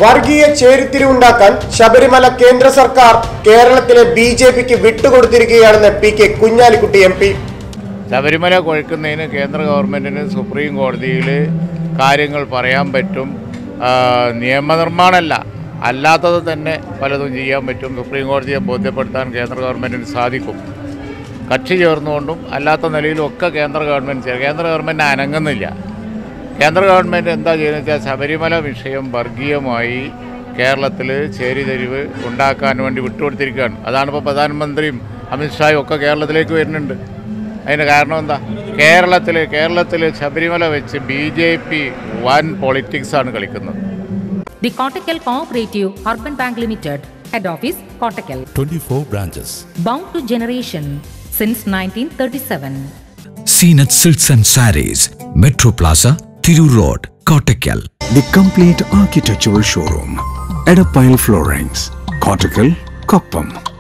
വർഗീയ ചേരിത്തിരിവുണ്ടാക്കാൻ ശബരിമല കേന്ദ്ര സർക്കാർ കേരളത്തിലെ ബി ജെ പിക്ക് വിട്ടുകൊടുത്തിരിക്കുകയാണെന്ന് P K Kunhalikutty M P Sabarimala കുഴക്കുന്നതിന് കേന്ദ്ര ഗവൺമെൻറ്റിന് സുപ്രീം കോടതിയിൽ കാര്യങ്ങൾ പറയാൻ പറ്റും ആ, നിയമനിർമ്മാണമല്ല അല്ലാത്തത് തന്നെ പലതും ചെയ്യാൻ പറ്റും സുപ്രീം കോടതിയെ ബോധ്യപ്പെടുത്താൻ കേന്ദ്ര ഗവൺമെൻറ്റിന് സാധിക്കും കക്ഷി ചേർന്നുകൊണ്ടും അല്ലാത്ത നിലയിലും ഒക്കെ കേന്ദ്ര ഗവൺമെൻറ് ചെയ്യും കേന്ദ്ര ഗവൺമെൻറ് അനങ്ങുന്നില്ല കേന്ദ്ര ഗവൺമെൻറ് എന്താ ചെയ്യുന്നത് വെച്ചാൽ ശബരിമല വിഷയം വർഗീയമായി കേരളത്തിൽ ചേരിതിരിവ് ഉണ്ടാക്കാൻ വേണ്ടി വിട്ടുകൊടുത്തിരിക്കുകയാണ് അതാണ് ഇപ്പോൾ പ്രധാനമന്ത്രിയും അമിത്ഷായും ഒക്കെ കേരളത്തിലേക്ക് വരുന്നുണ്ട് അതിന് കാരണം എന്താ കേരളത്തിൽ കേരളത്തിൽ ശബരിമല വെച്ച് ബി ജെ പി വൻ പൊളിറ്റിക്സാണ് കളിക്കുന്നത് The Kottakkal Cooperative Urban Bank Limited, Head Office, Kottakkal. 24 branches. Bound to generation since 1937. Zeenath silks and sarees Metro Plaza Tirur road Kottakkal The complete architectural showroom. Edapile Floorings. Cortical, Koppam.